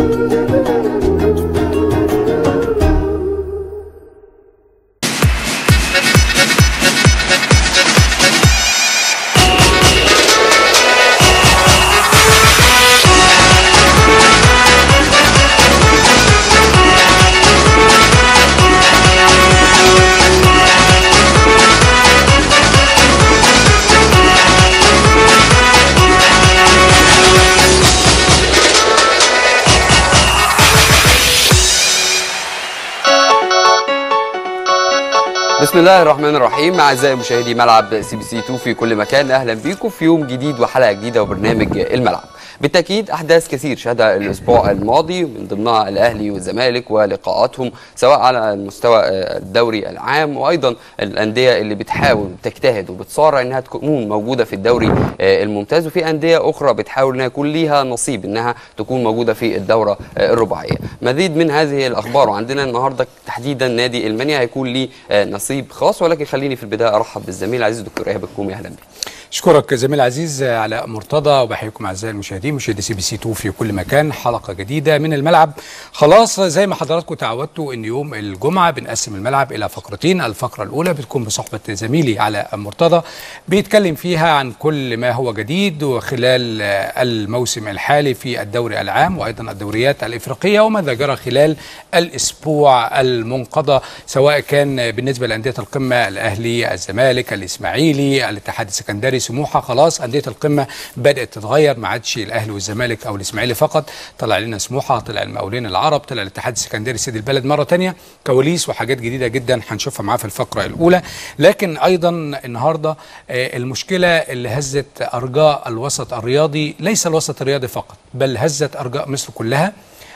بسم الله الرحمن الرحيم اعزائي مشاهدي ملعب سي بي سي 2 في كل مكان اهلا بيكم في يوم جديد وحلقه جديده وبرنامج الملعب بالتاكيد احداث كثير شهدها الاسبوع الماضي من ضمنها الاهلي والزمالك ولقاءاتهم سواء على المستوى الدوري العام وايضا الانديه اللي بتحاول تجتهد وبتصارع انها تكون موجوده في الدوري الممتاز وفي انديه اخرى بتحاول انها يكون ليها نصيب انها تكون موجوده في الدوره الرباعيه مزيد من هذه الاخبار وعندنا النهارده تحديدا نادي المنيا هيكون ليه نصيب خاص ولكن خليني في البدايه ارحب بالزميل العزيز دكتور ايهاب الكومي اهلا بك اشكرك زميل العزيز علاء مرتضى وبحييكم اعزائي المشاهدين مشاهدي سي بي سي 2 في كل مكان حلقه جديده من الملعب خلاص زي ما حضراتكم تعودتوا ان يوم الجمعه بنقسم الملعب الى فقرتين الفقره الاولى بتكون بصحبه زميلي علاء مرتضى بيتكلم فيها عن كل ما هو جديد وخلال الموسم الحالي في الدوري العام وايضا الدوريات الافريقيه وماذا جرى خلال الاسبوع المنقضى سواء كان بالنسبه لانديه القمه الاهلي الزمالك الاسماعيلي الاتحاد السكندري سموحه خلاص انديه القمه بدات تتغير ما عادش الاهلي والزمالك او الاسماعيلي فقط طلع لنا سموحه طلع المقاولين العرب طلع الاتحاد السكندري سيد البلد مره ثانيه كواليس وحاجات جديده جدا هنشوفها معاه في الفقره الاولى لكن ايضا النهارده المشكله اللي هزت ارجاء الوسط الرياضي ليس الوسط الرياضي فقط بل هزت ارجاء مصر كلها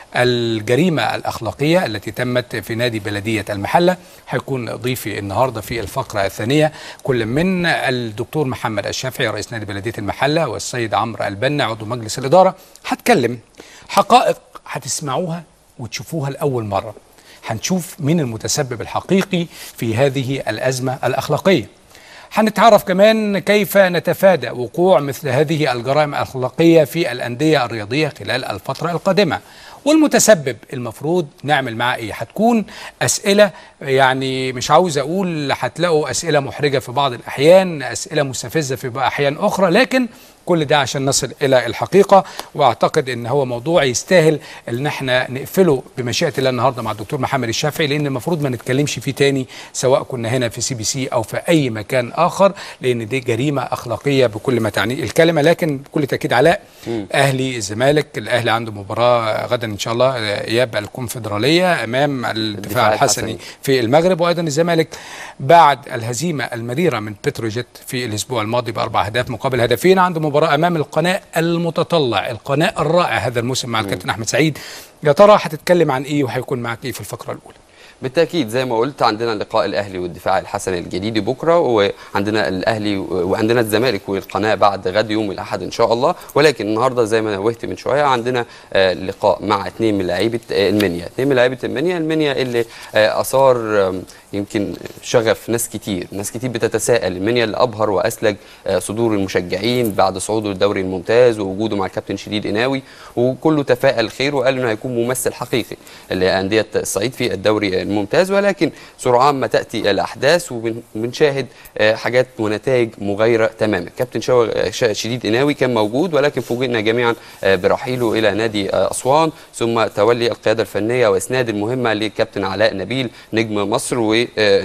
الجريمة الأخلاقية التي تمت في نادي بلدية المحلة هيكون ضيفي النهاردة في الفقرة الثانية كل من الدكتور محمد الشافعي رئيس نادي بلدية المحلة والسيد عمرو البنا عضو مجلس الإدارة هتكلم حقائق هتسمعوها وتشوفوها لأول مرة هنشوف مين المتسبب الحقيقي في هذه الأزمة الأخلاقية هنتعرف كمان كيف نتفادى وقوع مثل هذه الجرائم الأخلاقية في الأندية الرياضية خلال الفترة القادمة والمتسبب المفروض نعمل معاه ايه هتكون اسئله يعني مش عاوز اقول هتلاقوا اسئله محرجه في بعض الاحيان اسئله مستفزه في احيان اخرى لكن كل ده عشان نصل الى الحقيقه واعتقد ان هو موضوع يستاهل ان احنا نقفله بمشيئه الله النهارده مع الدكتور محمد الشافعي لان المفروض ما نتكلمش فيه تاني سواء كنا هنا في سي بي سي او في اي مكان اخر لان دي جريمه اخلاقيه بكل ما تعنيه الكلمه لكن بكل تاكيد علاء م. اهلي الزمالك الاهلي عنده مباراه غدا ان شاء الله اياب الكونفدراليه امام الدفاع الحسني في المغرب وايضا الزمالك بعد الهزيمه المريره من بتروجيت في الاسبوع الماضي باربع اهداف مقابل هدفين عنده مباراه امام القناه المتطلع القناه الرائع هذا الموسم مع الكابتن احمد سعيد يا ترى هتتكلم عن ايه وهيكون معك ايه في الفقره الاولى بالتاكيد زي ما قلت عندنا لقاء الاهلي والدفاع الحسني الجديد بكره وعندنا الاهلي وعندنا الزمالك والقناه بعد غد يوم الاحد ان شاء الله ولكن النهارده زي ما نوهت من شويه عندنا لقاء مع اثنين من لعيبه المنيا اثنين من لعيبه المنيا المنيا اللي اثار يمكن شغف ناس كتير ناس كتير بتتساءل المنيا اللي ابهر واسلج صدور المشجعين بعد صعوده للدوري الممتاز ووجوده مع الكابتن شديد قناوي وكله تفائل خير وقال انه هيكون ممثل حقيقي لانديه الصعيد في الدوري الممتاز ولكن سرعان ما تاتي الاحداث وبنشاهد حاجات ونتائج مغايره تماما كابتن شديد قناوي كان موجود ولكن فوجئنا جميعا برحيله الى نادي اسوان ثم تولي القياده الفنيه واسناد المهمه لكابتن علاء نبيل نجم مصر و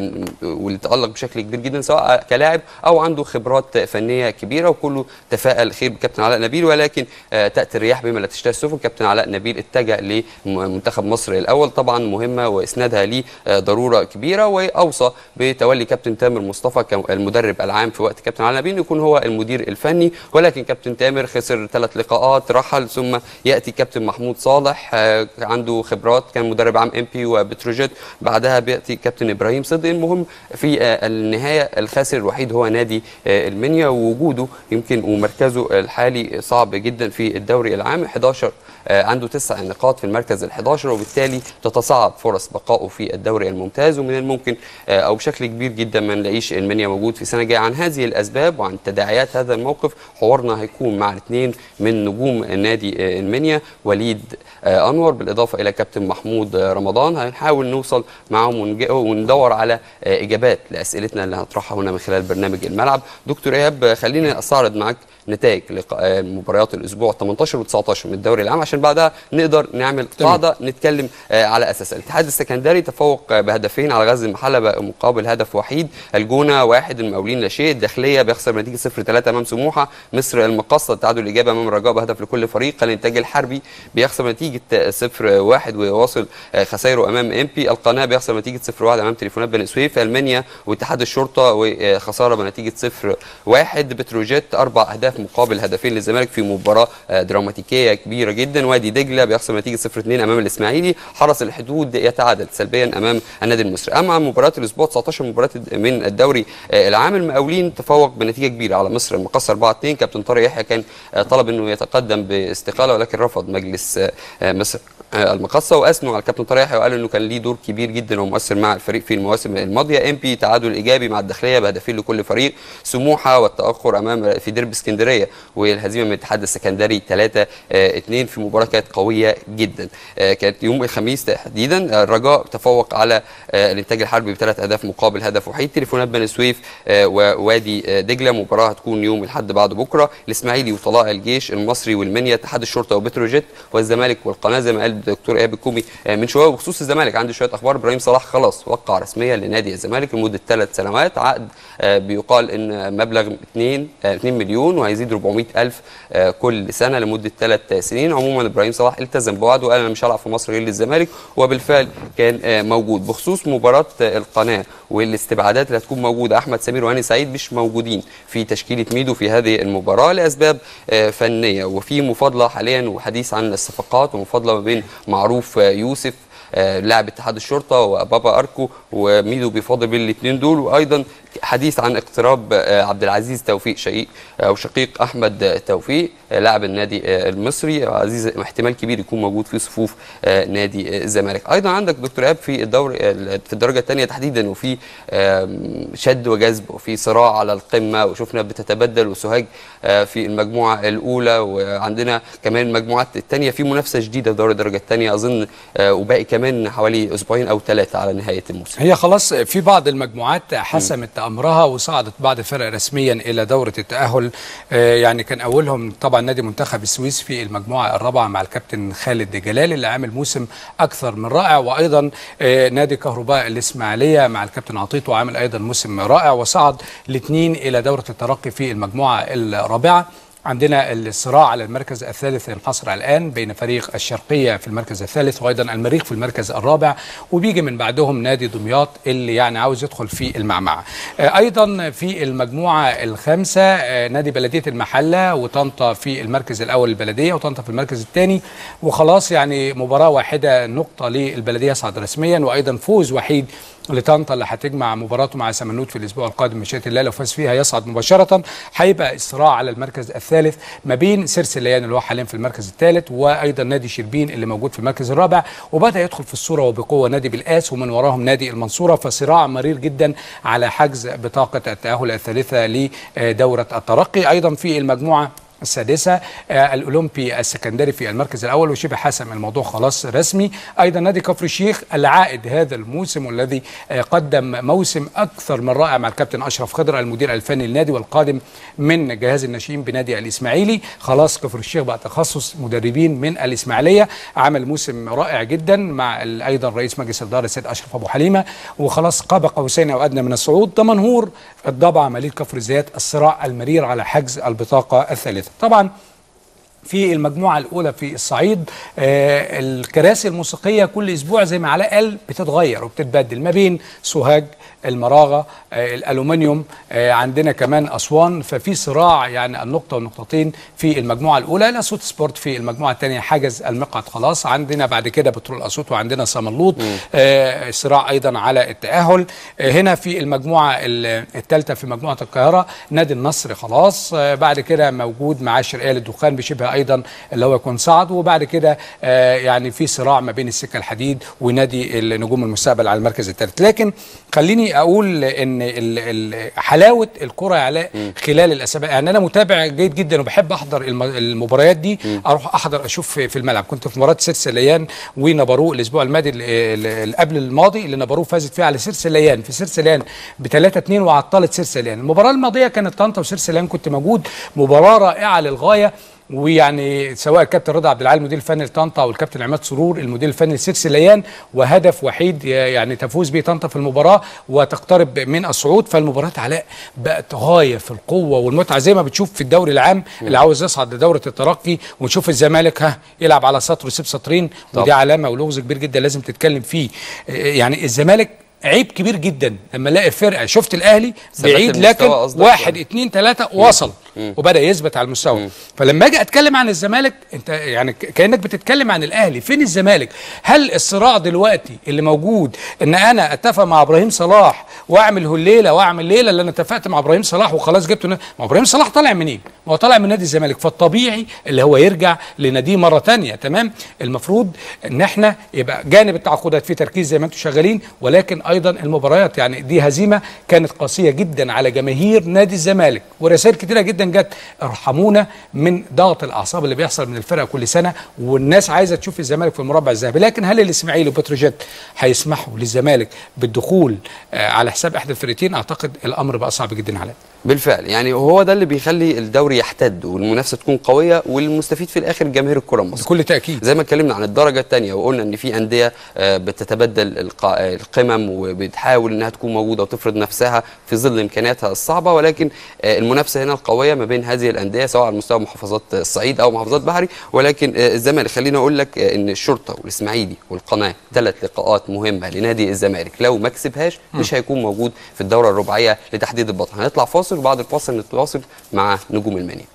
واللي تالق بشكل كبير جدا سواء كلاعب او عنده خبرات فنيه كبيره وكله تفائل خير بكابتن علاء نبيل ولكن تاتي الرياح بما لا تشتهي السفن كابتن علاء نبيل اتجه لمنتخب مصر الاول طبعا مهمه واسنادها ليه ضروره كبيره واوصى بتولي كابتن تامر مصطفى كالمدرب العام في وقت كابتن علاء نبيل يكون هو المدير الفني ولكن كابتن تامر خسر ثلاث لقاءات رحل ثم ياتي كابتن محمود صالح عنده خبرات كان مدرب عام ام بي وبتروجيت بعدها بياتي كابتن ابراهيم ابراهيم صدقي المهم في آه، النهايه الخاسر الوحيد هو نادي آه، المنيا ووجوده يمكن ومركزه الحالي صعب جدا في الدوري العام 11 آه، عنده تسع نقاط في المركز ال 11 وبالتالي تتصاعد فرص بقائه في الدوري الممتاز ومن الممكن آه، او بشكل كبير جدا ما نلاقيش المنيا موجود في السنه الجايه عن هذه الاسباب وعن تداعيات هذا الموقف حوارنا هيكون مع الاثنين من نجوم نادي آه، المنيا وليد آه، انور بالاضافه الى كابتن محمود آه، رمضان هنحاول نوصل معاهم ونج- وندور على آه، اجابات لاسئلتنا اللي هنطرحها هنا من خلال برنامج الملعب دكتور ايهاب آه، خليني استعرض معاك نتائج لقاء آه، مباريات الاسبوع 18 و19 من الدوري العام عشان بعدها نقدر نعمل تمام. قاعده نتكلم آه، على اساسها الاتحاد السكندري تفوق آه، بهدفين على غزل المحله بقى مقابل هدف وحيد الجونه واحد المقاولين لا شيء الداخليه بيخسر بنتيجه 0 3 امام سموحه مصر المقصه التعادل الايجابي امام الرجاء بهدف لكل فريق الانتاج الحربي بيخسر بنتيجه 0 1 ويواصل آه، خسائره امام امبي القناه بيخسر بنتيجه 0 1 امام تليفونات بني سويف المنيا واتحاد الشرطه وخساره بنتيجه 0 1 بتروجيت اربع اهداف مقابل هدفين للزمالك في مباراه آه، دراماتيكيه كبيره جدا وادي دجله بيخسر بنتيجه 0 2 امام الاسماعيلي حرس الحدود يتعادل سلبيا امام النادي المصري اما عن مباريات الاسبوع 19 مباراه من الدوري آه، العام المقاولين تفوق بنتيجه كبيره على مصر المقصه 4 2 كابتن طارق يحيى كان آه، طلب انه يتقدم باستقاله ولكن رفض مجلس آه، آه، مصر آه، المقصه واثنوا على الكابتن طارق يحيى وقال انه كان ليه دور كبير جدا ومؤثر مع الفريق في المواسم الماضيه ام بي تعادل ايجابي مع الداخليه بهدفين لكل فريق سموحه والتاخر امام في ديربي اسكندريه والهزيمه من الاتحاد السكندري 3 2 في مباراه كانت قويه جدا آه، كانت يوم الخميس تحديدا آه، الرجاء تفوق على آه، الانتاج الحربي بثلاث اهداف مقابل هدف وحيد تليفونات بني سويف آه، ووادي آه، دجله مباراه هتكون يوم الاحد بعد بكره الاسماعيلي وطلائع الجيش المصري والمنيا اتحاد الشرطه وبتروجيت والزمالك والقناه زي ما قال الدكتور ايهاب الكومي آه، من شويه وبخصوص الزمالك عندي شويه اخبار ابراهيم صلاح خلاص وقع رسميا لنادي الزمالك لمده ثلاث سنوات عقد آه، بيقال ان مبلغ 2 آه، 2 مليون وهيزيد 400 الف آه، كل سنه لمده ثلاث سنين عموما ابراهيم صلاح التزم بوعده وقال انا مش هلعب في مصر غير للزمالك وبالفعل كان آه، موجود بخصوص مباراه آه، القناه والاستبعادات اللي هتكون موجوده احمد سمير وهاني سعيد مش موجودين في تشكيله ميدو في هذه المباراه لاسباب آه، فنيه وفي مفاضله حاليا وحديث عن الصفقات ومفاضله ما بين معروف آه، يوسف آه، لاعب اتحاد الشرطه وبابا اركو وميدو بيفاضل بين الاثنين دول وايضا حديث عن اقتراب آه، عبد العزيز توفيق شقيق او شقيق احمد آه، توفيق آه، لاعب النادي آه، المصري عزيز احتمال كبير يكون موجود في صفوف آه، نادي آه، الزمالك ايضا عندك دكتور ايهاب في الدوري آه، في الدرجه الثانيه تحديدا وفي آم، شد وجذب وفي صراع على القمه وشفنا بتتبدل وسوهاج آه، في المجموعه الاولى وعندنا كمان المجموعات الثانيه في منافسه جديده في دوري الدرجه الثانيه اظن آه، وباقي كمان حوالي اسبوعين او ثلاثه على نهايه الموسم هي خلاص في بعض المجموعات حسمت امرها وصعدت بعض الفرق رسميا الى دوره التاهل آه، يعني كان اولهم طبعا نادي منتخب السويس في المجموعه الرابعه مع الكابتن خالد جلال اللي عامل موسم اكثر من رائع وايضا آه، نادي كهرباء الاسماعيليه مع الكابتن عطيته عامل ايضا موسم رائع وصعد الاثنين الى دوره الترقي في المجموعه الرابعه عندنا الصراع على المركز الثالث ينحصر الان بين فريق الشرقيه في المركز الثالث وايضا المريخ في المركز الرابع وبيجي من بعدهم نادي دمياط اللي يعني عاوز يدخل في المعمعه. آه، ايضا في المجموعه الخامسه آه، نادي بلديه المحله وطنطا في المركز الاول البلديه وطنطا في المركز الثاني وخلاص يعني مباراه واحده نقطه للبلديه يصعد رسميا وايضا فوز وحيد لطنطا اللي هتجمع مباراته مع سمنوت في الاسبوع القادم مشيئه الله لو فاز فيها يصعد مباشره هيبقى الصراع على المركز الثالث ما بين سيرس الليان اللي هو حاليا في المركز الثالث وايضا نادي شربين اللي موجود في المركز الرابع وبدا يدخل في الصوره وبقوه نادي بالاس ومن وراهم نادي المنصوره فصراع مرير جدا على حجز بطاقه التاهل الثالثه لدوره الترقي ايضا في المجموعه السادسة آه الأولمبي السكندري في المركز الأول وشبه حسم الموضوع خلاص رسمي أيضا نادي كفر الشيخ العائد هذا الموسم والذي آه قدم موسم أكثر من رائع مع الكابتن أشرف خضر المدير الفني للنادي والقادم من جهاز الناشئين بنادي الإسماعيلي خلاص كفر الشيخ بقى تخصص مدربين من الإسماعيلية عمل موسم رائع جدا مع ال- أيضا رئيس مجلس الإدارة السيد أشرف أبو حليمة وخلاص قاب قوسين أو أدنى من الصعود دمنهور الضبع عملية كفر الزيات الصراع المرير على حجز البطاقة الثالثة طبعا في المجموعة الأولى في الصعيد آه الكراسي الموسيقية كل أسبوع زي ما علاء قال بتتغير وبتتبدل ما بين سوهاج المراغه آه، الالومنيوم آه، عندنا كمان اسوان ففي صراع يعني النقطه والنقطتين في المجموعه الاولى الاسيوط سبورت في المجموعه الثانيه حجز المقعد خلاص عندنا بعد كده بترول اسيوط وعندنا صملوط آه، صراع ايضا على التاهل آه، هنا في المجموعه الثالثه في مجموعه القاهره نادي النصر خلاص آه، بعد كده موجود معاه شرقيه للدخان بشبه ايضا اللي هو يكون صعد وبعد كده آه، يعني في صراع ما بين السكه الحديد ونادي النجوم المستقبل على المركز الثالث لكن خليني اقول ان ال- ال- حلاوه الكره يا علاء خلال الاسابيع يعني انا متابع جيد جدا وبحب احضر الم- المباريات دي اروح احضر اشوف في في الملعب كنت في مباراه سيرس ليان ونبروه الاسبوع الماضي ال- ال- اللي قبل الماضي اللي نبروه فازت فيه على سيرس ليان في سيرس ليان ب 3 2 وعطلت سيرس ليان المباراه الماضيه كانت طنطا وسيرس ليان كنت موجود مباراه رائعه للغايه ويعني سواء الكابتن رضا عبد العال المدير الفني لطنطا او الكابتن عماد سرور المدير الفني لسيرس ليان وهدف وحيد يعني تفوز به طنطا في المباراه وتقترب من الصعود فالمباراه علاء بقت غايه في القوه والمتعه زي ما بتشوف في الدوري العام اللي عاوز يصعد لدوره الترقي ونشوف الزمالك ها يلعب على سطر ويسيب سطرين ودي علامه ولغز كبير جدا لازم تتكلم فيه يعني الزمالك عيب كبير جدا لما الاقي فرقه شفت الاهلي ثبات بعيد المستوى لكن قصدك واحد يعني. اتنين تلاته وصل وبدا يثبت على المستوى فلما اجي اتكلم عن الزمالك انت يعني ك- كانك بتتكلم عن الاهلي فين الزمالك هل الصراع دلوقتي اللي موجود ان انا اتفق مع ابراهيم صلاح واعمل هليله واعمل ليله اللي انا اتفقت مع ابراهيم صلاح وخلاص جبته نا- ما ابراهيم صلاح طالع منين ما هو طالع من نادي الزمالك فالطبيعي اللي هو يرجع لناديه مره تانية تمام المفروض ان احنا يبقى جانب التعاقدات في تركيز زي ما انتم شغالين ولكن ايضا المباريات يعني دي هزيمه كانت قاسيه جدا على جماهير نادي الزمالك ورسائل كتيره جدا جت ارحمونا من ضغط الاعصاب اللي بيحصل من الفرقه كل سنه والناس عايزه تشوف الزمالك في المربع الذهبي لكن هل الاسماعيلي وبتروجيت هيسمحوا للزمالك بالدخول آه، على حساب احدى الفرقتين اعتقد الامر بقى صعب جدا عليه بالفعل يعني هو ده اللي بيخلي الدوري يحتد والمنافسه تكون قويه والمستفيد في الاخر جماهير الكره المصريه بكل تاكيد زي ما اتكلمنا عن الدرجه الثانيه وقلنا ان في انديه آه، بتتبدل الق- آه، القمم وبتحاول انها تكون موجوده وتفرض نفسها في ظل امكانياتها الصعبه ولكن آه، المنافسه هنا القويه ما بين هذه الانديه سواء على مستوى محافظات الصعيد او محافظات بحري ولكن آه، الزمالك خليني اقول لك آه، ان الشرطه والاسماعيلي والقناه ثلاث لقاءات مهمه لنادي الزمالك لو ما كسبهاش مش هيكون موجود في الدوره الرباعيه لتحديد البطل هنطلع فاصل وبعد الفاصل نتواصل مع نجوم المنيا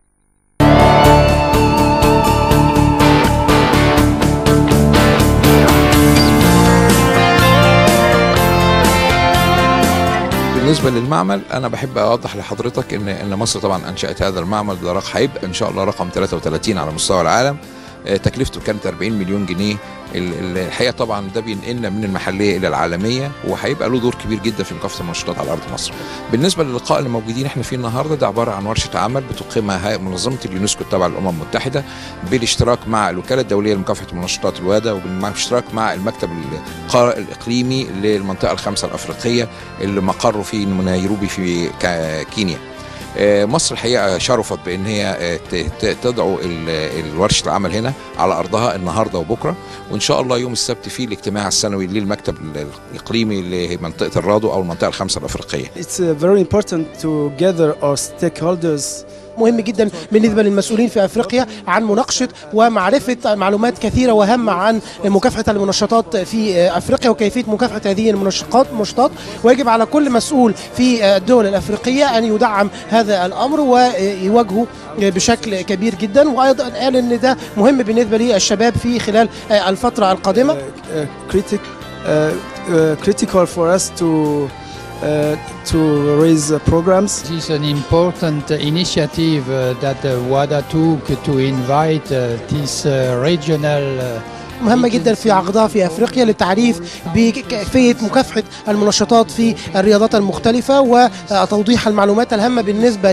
بالنسبه للمعمل انا بحب اوضح لحضرتك ان ان مصر طبعا انشات هذا المعمل ده رقم هيبقى ان شاء الله رقم 33 على مستوى العالم آه، تكلفته كانت 40 مليون جنيه ال- ال- الحقيقه طبعا ده بينقلنا من المحليه الى العالميه وهيبقى له دور كبير جدا في مكافحه المنشطات على ارض مصر. بالنسبه للقاء اللي موجودين احنا فيه النهارده ده عباره عن ورشه عمل بتقيمها هيئة- منظمه اليونسكو التابعه للامم المتحده بالاشتراك مع الوكاله الدوليه لمكافحه المنشطات الواده وبالاشتراك مع المكتب القا- الاقليمي للمنطقه الخمسه الافريقيه اللي مقره في نيروبي في كا- كينيا. آه، مصر الحقيقه شرفت بان هي آه، ت- ت- تدعو ال- الورشه العمل هنا على ارضها النهارده وبكره وان شاء الله يوم السبت في الاجتماع السنوي للمكتب الاقليمي لمنطقه الرادو او المنطقه الخمسه الافريقيه. It's uh, very important to gather our stakeholders مهم جدا بالنسبه للمسؤولين في افريقيا عن مناقشه ومعرفه معلومات كثيره وهامه عن مكافحه المنشطات في افريقيا وكيفيه مكافحه هذه المنشطات المنشطات ويجب على كل مسؤول في الدول الافريقيه ان يدعم هذا الامر ويواجهه بشكل كبير جدا وايضا قال ان ده مهم بالنسبه للشباب في خلال الفتره القادمه uh, critic, uh, uh, critical for us to uh, to raise uh, programs. This is an important uh, initiative uh, that uh, WADA took to invite uh, this uh, regional uh, مهمة جدا في عقدها في افريقيا للتعريف بكيفية مكافحة المنشطات في الرياضات المختلفة وتوضيح المعلومات الهامة بالنسبة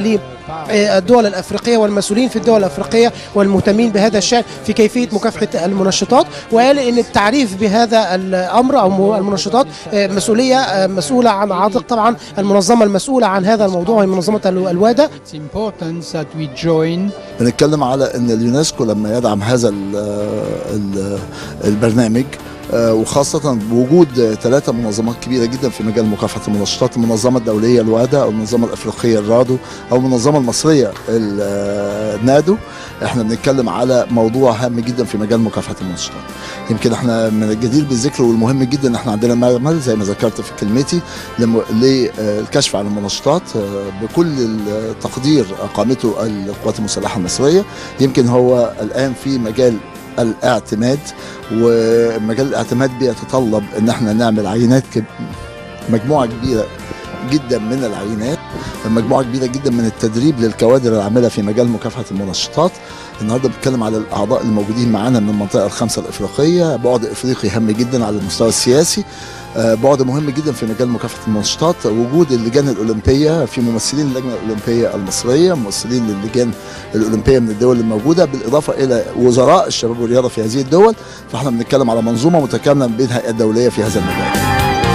للدول الافريقية والمسؤولين في الدول الافريقية والمهتمين بهذا الشأن في كيفية مكافحة المنشطات وقال ان التعريف بهذا الامر او المنشطات مسؤولية مسؤولة عن عاتق طبعا المنظمة المسؤولة عن هذا الموضوع هي منظمة الوادة It's important that we join بنتكلم على ان اليونسكو لما يدعم هذا ال ال البرنامج آه، وخاصة بوجود ثلاثة منظمات كبيرة جدا في مجال مكافحة المنشطات المنظمة الدولية الوادا أو المنظمة الأفريقية الرادو أو المنظمة المصرية النادو احنا بنتكلم على موضوع هام جدا في مجال مكافحة المنشطات يمكن احنا من الجدير بالذكر والمهم جدا ان احنا عندنا معمل زي ما ذكرت في كلمتي لم- للكشف عن المنشطات آه، بكل التقدير قامته القوات المسلحة المصرية يمكن هو الآن في مجال الاعتماد ومجال الاعتماد بيتطلب ان احنا نعمل عينات كب... مجموعه كبيره جدا من العينات مجموعه كبيره جدا من التدريب للكوادر العامله في مجال مكافحه المنشطات النهارده بنتكلم على الاعضاء الموجودين معانا من المنطقه الخمسه الافريقيه بعد افريقي هام جدا على المستوى السياسي آه، بعد مهم جدا في مجال مكافحه المنشطات وجود اللجان الاولمبيه في ممثلين اللجنه الاولمبيه المصريه ممثلين للجان الاولمبيه من الدول الموجوده بالاضافه الى وزراء الشباب والرياضه في هذه الدول فاحنا بنتكلم على منظومه متكامله بين هيئات دوليه في هذا المجال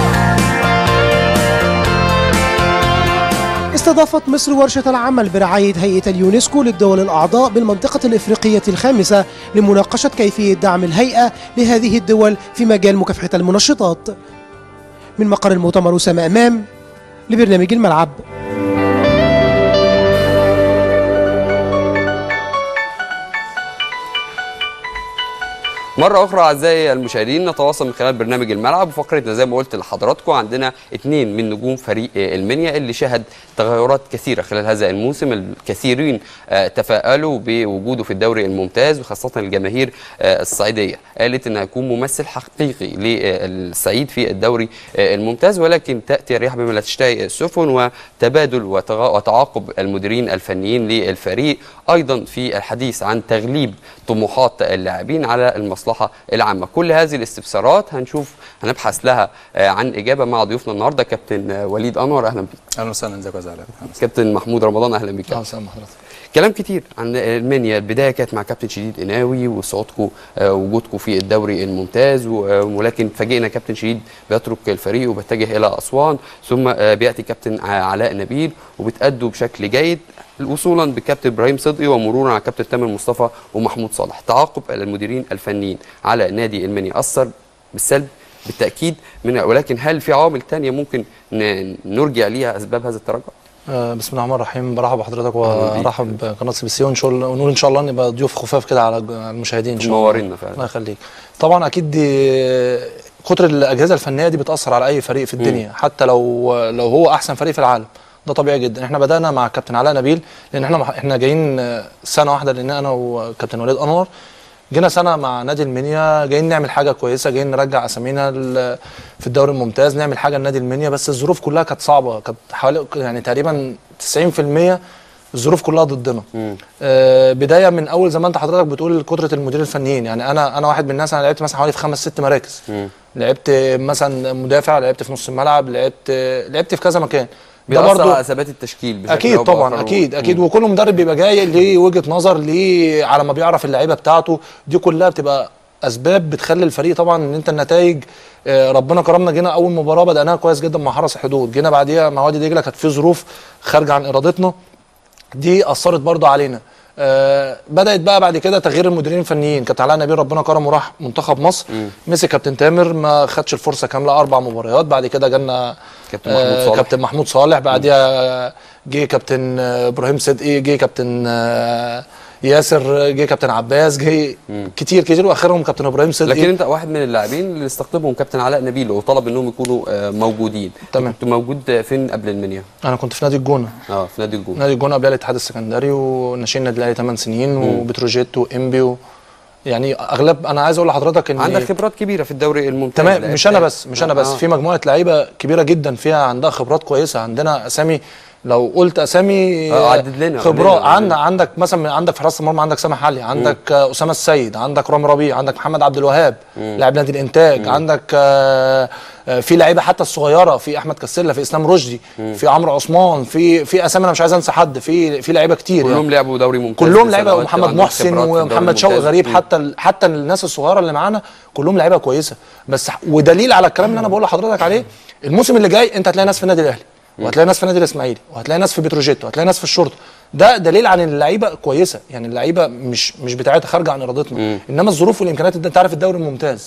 استضافت مصر ورشة العمل برعاية هيئة اليونسكو للدول الأعضاء بالمنطقة الإفريقية الخامسة لمناقشة كيفية دعم الهيئة لهذه الدول في مجال مكافحة المنشطات من مقر المؤتمر أسامة أمام لبرنامج الملعب مرة أخرى أعزائي المشاهدين نتواصل من خلال برنامج الملعب وفقرتنا زي ما قلت لحضراتكم عندنا اثنين من نجوم فريق آه، المنيا اللي شهد تغيرات كثيرة خلال هذا الموسم الكثيرين آه، تفائلوا بوجوده في الدوري الممتاز وخاصة الجماهير آه، الصعيدية قالت إنه هيكون ممثل حقيقي للصعيد في الدوري آه، الممتاز ولكن تأتي الرياح بما لا تشتهي السفن وتبادل وتغ- وتعاقب المديرين الفنيين للفريق أيضا في الحديث عن تغليب طموحات اللاعبين على المصلحة العامة كل هذه الاستفسارات هنشوف هنبحث لها آه، عن إجابة مع ضيوفنا النهاردة كابتن آه، وليد أنور أهلا بيك اهلا وسهلا ازيك يا زعلان كابتن محمود رمضان أهلا بيك اهلا وسهلا بحضرتك كلام كتير عن المنيا البدايه كانت مع كابتن شديد قناوي وصعودكم آه، وجودكم في الدوري الممتاز و- آه، ولكن فاجئنا كابتن شديد بيترك الفريق وبيتجه الى اسوان ثم آه، بياتي كابتن ع- علاء نبيل وبتأدوا بشكل جيد وصولا بكابتن ابراهيم صدقي ومرورا على كابتن تامر مصطفى ومحمود صالح تعاقب المديرين الفنيين على نادي المنيا اثر بالسلب بالتاكيد من ولكن هل في عوامل تانية ممكن ن- نرجع ليها اسباب هذا التراجع آه، بسم الله الرحمن الرحيم برحب بحضرتك أهلا بيك. وارحب بقناه سي بي سي وان شاء الله ونقول ان شاء الله نبقى ضيوف خفاف كده على على المشاهدين ان شاء الله منورينا فعلا. الله يخليك طبعا اكيد دي كتر الاجهزه الفنيه دي بتاثر على اي فريق في الدنيا حتى لو لو هو احسن فريق في العالم ده طبيعي جدا احنا بدانا مع كابتن علاء نبيل لان احنا احنا جايين آه، سنه واحده لان انا وكابتن وليد انور جينا سنه مع نادي المنيا جايين نعمل حاجه كويسه جايين نرجع اسامينا ال- في الدوري الممتاز نعمل حاجه لنادي المنيا بس الظروف كلها كانت صعبه كانت حوالي يعني تقريبا 90% الظروف كلها ضدنا آه بدايه من اول زي ما انت حضرتك بتقول كتره المدير الفنيين يعني انا انا واحد من الناس انا لعبت مثلا حوالي في خمس ست مراكز لعبت مثلا مدافع لعبت في نص الملعب لعبت لعبت في كذا مكان ده بيأثر برضو على ثبات التشكيل بشكل اكيد أو طبعا بآخر. اكيد اكيد مم. وكل مدرب بيبقى جاي ليه وجهه نظر ليه على ما بيعرف اللعيبه بتاعته دي كلها بتبقى اسباب بتخلي الفريق طبعا ان انت النتائج آه، ربنا كرمنا جينا اول مباراه بدأناها كويس جدا مع حرس الحدود جينا بعديها مع وادي دجله كانت في ظروف خارجه عن ارادتنا دي اثرت برضو علينا آه بدات بقى بعد كده تغيير المديرين الفنيين كابتن علاء نبيل ربنا كرمه وراح منتخب مصر مسك كابتن تامر ما خدش الفرصه كامله اربع مباريات بعد كده جالنا كابتن محمود آه صالح. كابتن محمود صالح بعديها جه كابتن آه، ابراهيم صدقي جه كابتن آه، ياسر جه كابتن عباس جه كتير كتير واخرهم كابتن ابراهيم صدقي لكن انت واحد من اللاعبين اللي استقطبهم كابتن علاء نبيل وطلب انهم يكونوا آه، موجودين تمام. كنت موجود فين قبل المنيا انا كنت في نادي الجونه اه في نادي الجون نادي الجونه قبل الاتحاد السكندري وناشئين النادي الاهلي 8 سنين وبتروجيت وانبي و... يعني اغلب انا عايز اقول لحضرتك ان عندك خبرات كبيره في الدوري الممتاز تمام لعبت- مش انا بس مش انا بس آه. في مجموعه لعيبه كبيره جدا فيها عندها خبرات كويسه عندنا اسامي لو قلت اسامي آه، عدد لنا، خبرات قول لنا، قول عندك لنا. عندك عندك مثلا عندك في حراسه المرمى عندك سامح علي عندك آه، اسامه السيد عندك رامي ربيع عندك محمد عبد الوهاب لاعب نادي الانتاج عندك آه، آه، في لعيبه حتى الصغيره في احمد كسله في اسلام رشدي في عمرو عثمان في في اسامي انا مش عايز انسى حد في في لعيبه كتير يعني. كلهم لعبوا دوري ممتاز كلهم لعيبه لسنوات، ومحمد عندهم محسن خبرات في الدوري ومحمد شوقي الممتاز. غريب مم. حتى ال- حتى الناس الصغيره اللي معانا كلهم لعيبه كويسه بس ح- ودليل على الكلام اللي انا بقول لحضرتك عليه الموسم اللي جاي انت هتلاقي ناس في النادي الاهلي وهتلاقي ناس في النادي الاسماعيلي وهتلاقي ناس في بتروجيت وهتلاقي ناس في الشرطه ده دليل عن ان اللعيبه كويسه يعني اللعيبه مش مش بتاعتها خارجه عن ارادتنا انما الظروف والامكانيات انت عارف الدوري الممتاز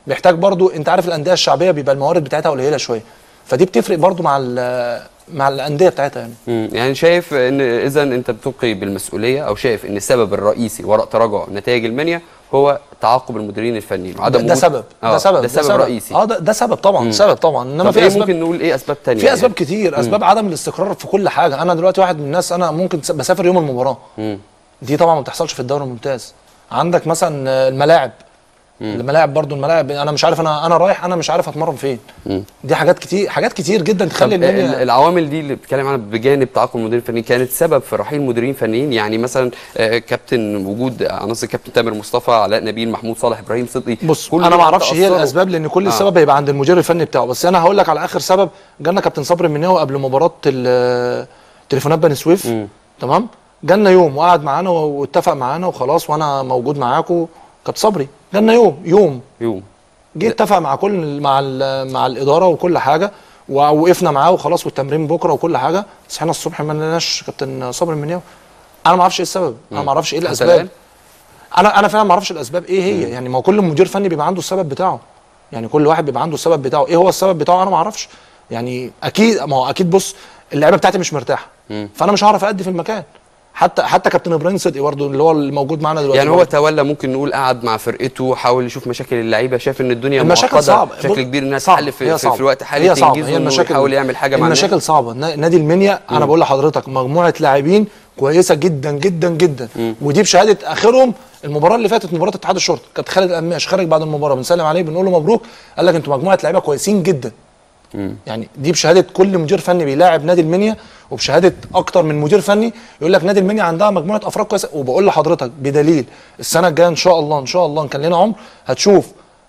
بيحتاج برضو انت عارف الانديه الشعبيه بيبقى الموارد بتاعتها قليله شويه فدي بتفرق برضو مع ال- مع الانديه بتاعتها يعني مم. يعني شايف ان اذا انت بتلقي بالمسؤوليه او شايف ان السبب الرئيسي وراء تراجع نتائج المنيا هو تعاقب المديرين الفنيين وعدم ده وجود- سبب آه، ده سبب ده سبب رئيسي اه ده, ده سبب طبعا مم. سبب طبعا انما طب في ايه اسباب ممكن نقول ايه اسباب تانية في اسباب يعني؟ كتير اسباب عدم الاستقرار في كل حاجه انا دلوقتي واحد من الناس انا ممكن س- بسافر يوم المباراه مم. دي طبعا ما بتحصلش في الدوري الممتاز عندك مثلا آه، الملاعب الملاعب برضو الملاعب انا مش عارف انا انا رايح انا مش عارف اتمرن فين مم. دي حاجات كتير حاجات كتير جدا طب تخلي ال- المنيا العوامل دي اللي بتتكلم عنها بجانب تعاقب المدير الفني كانت سبب في رحيل مديرين فنيين يعني مثلا آه، كابتن وجود عناصر كابتن تامر مصطفى علاء نبيل محمود صالح ابراهيم صدقي بص كل انا دول ما اعرفش هي تأثروا. الاسباب لان كل آه. السبب هيبقى عند المدير الفني بتاعه بس انا هقول لك على اخر سبب جالنا كابتن صبري المنياوي قبل مباراه ال- تليفونات بني سويف مم. تمام جالنا يوم وقعد معانا واتفق معانا وخلاص وانا موجود معاكم كابتن صبري جالنا يوم يوم يوم جه اتفق مع كل مع ال- مع الاداره وكل حاجه ووقفنا معاه وخلاص والتمرين بكره وكل حاجه صحينا الصبح ما لقيناش كابتن صبري المنياوي انا ما اعرفش ايه السبب انا ما اعرفش ايه حتى الاسباب الآن؟ انا انا فعلا ما اعرفش الاسباب ايه هي يعني ما هو كل مدير فني بيبقى عنده السبب بتاعه يعني كل واحد بيبقى عنده السبب بتاعه ايه هو السبب بتاعه انا ما اعرفش يعني اكيد ما هو اكيد بص اللعيبه بتاعتي مش مرتاحه فانا مش هعرف ادي في المكان حتى حتى كابتن ابراهيم صدقي برضه اللي هو اللي موجود معانا دلوقتي يعني هو برضه. تولى ممكن نقول قعد مع فرقته حاول يشوف مشاكل اللعيبه شاف ان الدنيا المشاكل معقده صعبه بشكل كبير انها صعبة. تحل في, هي في, صعبة. في الوقت الحالي هي صعبة. تنجزه هي انه المشاكل يحاول يعمل حاجه مع الناس. المشاكل صعبه نا- نادي المنيا انا بقول لحضرتك مجموعه لاعبين كويسه جدا جدا جدا ودي بشهاده اخرهم المباراه اللي فاتت مباراه اتحاد الشرطه كابتن خالد القماش خارج بعد المباراه بنسلم عليه بنقول له مبروك قال لك انتوا مجموعه لعيبه كويسين جدا يعني دي بشهاده كل مدير فني بيلاعب نادي المنيا وبشهاده اكتر من مدير فني يقول لك نادي المنيا عندها مجموعه افراد كويسه وبقول لحضرتك بدليل السنه الجايه ان شاء الله ان شاء الله ان كان لنا عمر هتشوف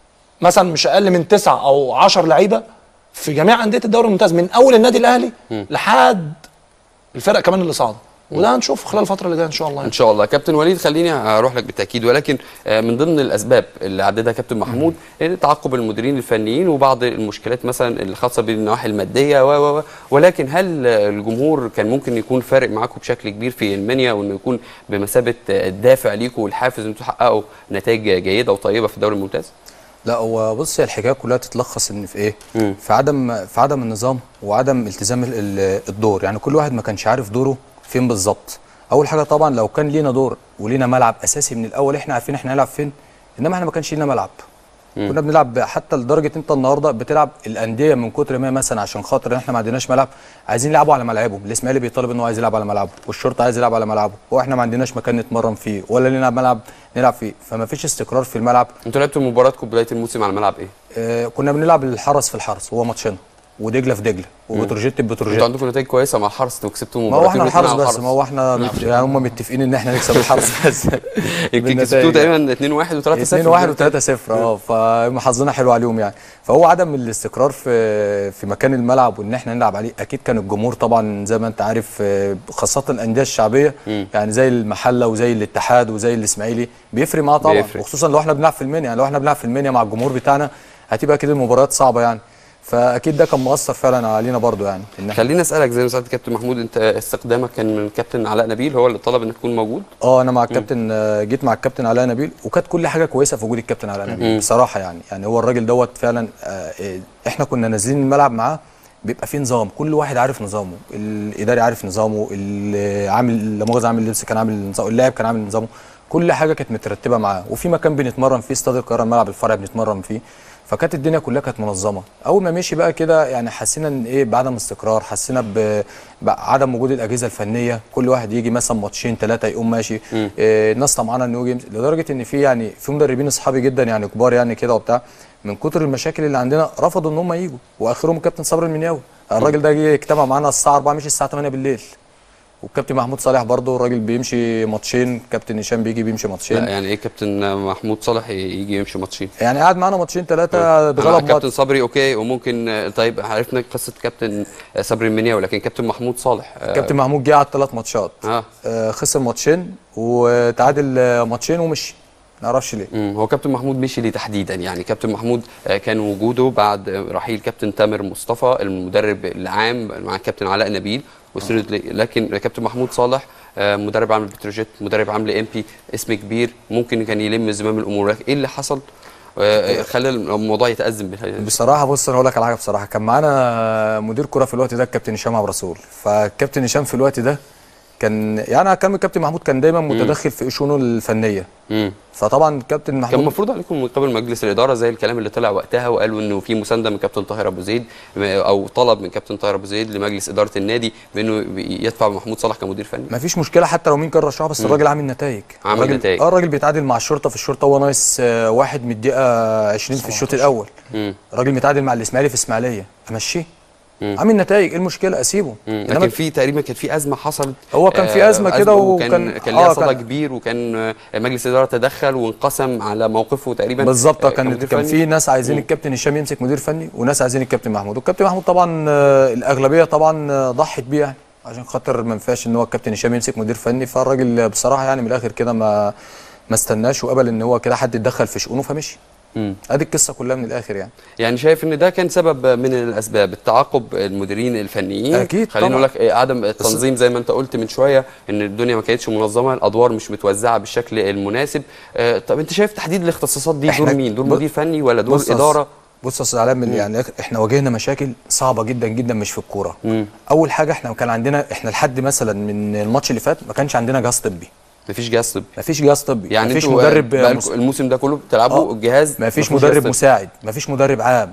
مثلا مش اقل من تسعة او 10 لعيبه في جميع انديه الدوري الممتاز من اول النادي الاهلي لحد الفرق كمان اللي صاعده وده هنشوف خلال الفتره اللي جايه ان شاء الله ان يعني. شاء الله كابتن وليد خليني اروح لك بالتاكيد ولكن آه، من ضمن الاسباب اللي عددها كابتن محمود إن تعقب المديرين الفنيين وبعض المشكلات مثلا الخاصه بالنواحي الماديه و و و ولكن هل آه، الجمهور كان ممكن يكون فارق معاكم بشكل كبير في المنيا وانه يكون بمثابه آه، الدافع ليكم والحافز ان انتم تحققوا نتائج جيده وطيبه في الدوري الممتاز؟ لا هو بص هي الحكايه كلها تتلخص ان في ايه؟ مم. في عدم في عدم النظام وعدم التزام ال- ال- الدور، يعني كل واحد ما كانش عارف دوره فين بالظبط. اول حاجه طبعا لو كان لينا دور ولينا ملعب اساسي من الاول احنا عارفين احنا هنلعب فين انما احنا ما كانش لينا ملعب. كنا بنلعب حتى لدرجه انت النهارده بتلعب الانديه من كتر ما مثلا عشان خاطر احنا ما عندناش ملعب عايزين يلعبوا على ملاعبهم الاسماعيلي بيطالب ان هو عايز يلعب على ملعبه والشرطه عايز يلعب على ملعبه واحنا ما عندناش مكان نتمرن فيه ولا لنا ملعب نلعب فيه فما فيش استقرار في الملعب انتوا لعبتوا مباراتكم بدايه الموسم على الملعب ايه؟ آه كنا بنلعب الحرس في الحرس هو ماتشنا ودجله في دجله وبتروجيت ببتروجيت انتوا عندكم نتائج كويسه مع الحرس وكسبتوا ما مباراتين هو احنا والاتنين الحرس على بس ما هو احنا مت... يعني هم متفقين ان احنا نكسب الحرس بس يمكن بالنتائج كسبتوه يعني. تقريبا 2-1 و3-0 2 1 و3 0 اه فهم حظنا حلو عليهم يعني فهو عدم الاستقرار في في مكان الملعب وان احنا نلعب عليه اكيد كان الجمهور طبعا زي ما انت عارف آه، خاصه الانديه الشعبيه يعني زي المحله وزي الاتحاد وزي الاسماعيلي بيفرق معاه طبعا بيفرق. وخصوصا لو احنا بنلعب في المنيا يعني لو احنا بنلعب في المنيا مع الجمهور بتاعنا هتبقى اكيد المباريات صعبه يعني فاكيد ده كان مؤثر فعلا علينا برضو يعني ان احنا خليني اسالك زي ما سالت كابتن محمود انت استخدامك كان من كابتن علاء نبيل هو اللي طلب انك تكون موجود اه انا مع الكابتن آه، جيت مع الكابتن علاء نبيل وكانت كل حاجه كويسه في وجود الكابتن علاء نبيل بصراحه يعني يعني هو الراجل دوت فعلا آه، آه، احنا كنا نازلين الملعب معاه بيبقى في نظام كل واحد عارف نظامه الاداري عارف نظامه العامل لا مؤاخذه عامل اللبس كان عامل نظام اللاعب كان عامل نظامه كل حاجه كانت مترتبه معاه وفي مكان بنتمرن فيه استاد القاهره الملعب الفرعي بنتمرن فيه فكانت الدنيا كلها كانت منظمه اول ما مشي بقى كده يعني حسينا ان ايه بعدم استقرار حسينا ب- بعدم وجود الاجهزه الفنيه كل واحد يجي مثلا ماتشين ثلاثه يقوم ماشي إيه الناس طمعانه انه يجي يمسك. لدرجه ان في يعني في مدربين اصحابي جدا يعني كبار يعني كده وبتاع من كتر المشاكل اللي عندنا رفضوا ان هم يجوا واخرهم الكابتن صبري المنياوي الراجل ده جه اجتمع معانا الساعه 4 مشي الساعه 8 بالليل والكابتن محمود صالح برضه الراجل بيمشي ماتشين كابتن هشام بيجي بيمشي ماتشين لا يعني ايه كابتن محمود صالح يجي يمشي ماتشين يعني قعد معانا ماتشين ثلاثه أنا بغلب كابتن ماتش صبري اوكي وممكن آه، طيب عرفنا قصه كابتن آه، صبري المنياوي لكن كابتن محمود صالح آه، كابتن محمود جه قعد ثلاث ماتشات اه آه، خسر ماتشين وتعادل آه، ماتشين ومشي ما نعرفش ليه مم، هو كابتن محمود مشي ليه تحديدا يعني كابتن محمود آه، كان وجوده بعد آه، رحيل كابتن تامر مصطفى المدرب العام مع كابتن علاء نبيل وسند لي- لكن كابتن محمود صالح آه، مدرب عام بتروجيت مدرب عام لام بي اسم كبير ممكن كان يلم زمام الامور لكن ايه اللي حصل آه، خلى الموضوع يتازم بالهي- بصراحه بص انا اقول لك على حاجه بصراحه كان معانا مدير كره في الوقت ده الكابتن هشام عبد الرسول فالكابتن هشام في الوقت ده كان يعني انا كان الكابتن محمود كان دايما متدخل في شؤونه الفنيه مم. فطبعا الكابتن كان محمود المفروض عليكم من قبل مجلس الاداره زي الكلام اللي طلع وقتها وقالوا انه في مسانده من كابتن طاهر ابو زيد او طلب من كابتن طاهر ابو زيد لمجلس اداره النادي بانه يدفع محمود صلاح كمدير فني ما فيش مشكله حتى لو مين كان رشحه بس الراجل عامل نتائج عامل الراجل- نتائج. اه الراجل بيتعادل مع الشرطه في الشرطه هو ناقص آه، واحد من الدقيقه 20 في الشوط الاول مم. الراجل متعادل مع الاسماعيلي في اسماعيليه امشيه مم. عامل نتائج ايه المشكله اسيبه مم. إنما لكن في تقريبا كانت في ازمه حصلت هو كان في آه، أزمة كده وكان وكان- كان ليها آه، صدى كان- كبير وكان آه، مجلس الاداره تدخل وانقسم على موقفه تقريبا بالظبط آه، كان كمدير كان فني. في ناس عايزين مم. الكابتن هشام يمسك مدير فني وناس عايزين الكابتن محمود والكابتن محمود طبعا آه، الاغلبيه طبعا آه، ضحت بيه يعني عشان خاطر ما ينفعش ان هو الكابتن هشام يمسك مدير فني فالراجل بصراحه يعني من الاخر كده ما ما استناش وقبل ان هو كده حد يتدخل في شؤونه فمشي مم. ادي القصه كلها من الاخر يعني يعني شايف ان ده كان سبب من الاسباب التعاقب المديرين الفنيين أكيد خليني طبعاً. اقول لك إيه، عدم التنظيم زي ما انت قلت من شويه ان الدنيا ما كانتش منظمه الادوار مش متوزعه بالشكل المناسب آه طب انت شايف تحديد الاختصاصات دي إحنا- دور مين دور بص- مدير فني ولا دور بص يا اداره بص يا استاذ علاء من- يعني احنا واجهنا مشاكل صعبه جدا جدا مش في الكوره مم. اول حاجه احنا كان عندنا احنا لحد مثلا من الماتش اللي فات ما كانش عندنا جهاز طبي مفيش جهاز طبي ما فيش جهاز طبي يعني ما فيش انتوا مدرب بقالكوا مس- الموسم ده كله بتلعبوا آه. الجهاز ما فيش مفهوش جهاز مدرب طبي. مساعد ما فيش مدرب عام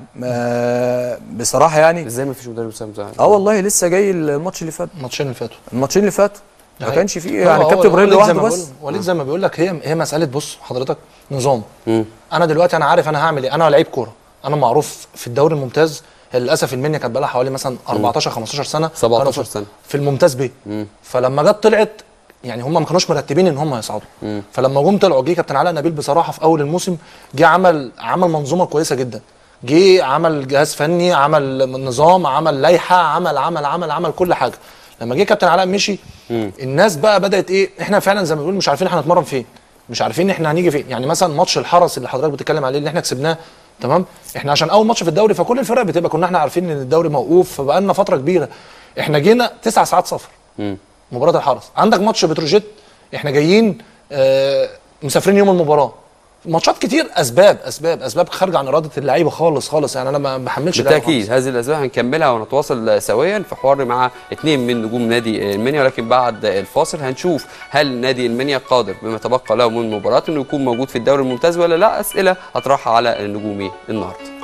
ما بصراحه يعني ازاي ما فيش مدرب مساعد اه والله لسه جاي الماتش اللي فات الماتشين اللي فاتوا الماتشين اللي فاتوا ما ده كانش فيه هو- يعني هو- كابتن ابراهيم وليد زي لوحده ما بس بقول- وليد زي ما بيقول لك هي هي مساله بص حضرتك نظام مم. انا دلوقتي انا عارف انا هعمل ايه انا لعيب كوره انا معروف في الدوري الممتاز هي للاسف المنيا كانت بقى حوالي مثلا 14 15 سنه 17 كانوا في- سنة. في الممتاز بيه مم. فلما جت طلعت يعني هم ما كانوش مرتبين ان هم يصعدوا مم. فلما جم طلعوا جه كابتن علاء نبيل بصراحه في اول الموسم جه عمل عمل منظومه كويسه جدا جه عمل جهاز فني عمل نظام عمل لائحه عمل عمل عمل عمل كل حاجه لما جه كابتن علاء مشي الناس بقى بدات ايه احنا فعلا زي ما بنقول مش عارفين احنا هنتمرن فين مش عارفين احنا هنيجي فين يعني مثلا ماتش الحرس اللي حضرتك بتتكلم عليه اللي احنا كسبناه تمام احنا عشان اول ماتش في الدوري فكل الفرق بتبقى كنا احنا عارفين ان الدوري موقوف فبقى لنا فتره كبيره احنا جينا تسع ساعات سفر مم. مباراه الحرس عندك ماتش بتروجيت احنا جايين آه مسافرين يوم المباراه ماتشات كتير اسباب اسباب اسباب خارجه عن اراده اللعيبه خالص خالص يعني انا ما بحملش اللعيبة بالتاكيد هذه الاسباب هنكملها ونتواصل سويا في حوار مع اثنين من نجوم نادي المنيا ولكن بعد الفاصل هنشوف هل نادي المنيا قادر بما تبقى له من مباراه انه يكون موجود في الدوري الممتاز ولا لا اسئله هطرحها على النجومي النهارده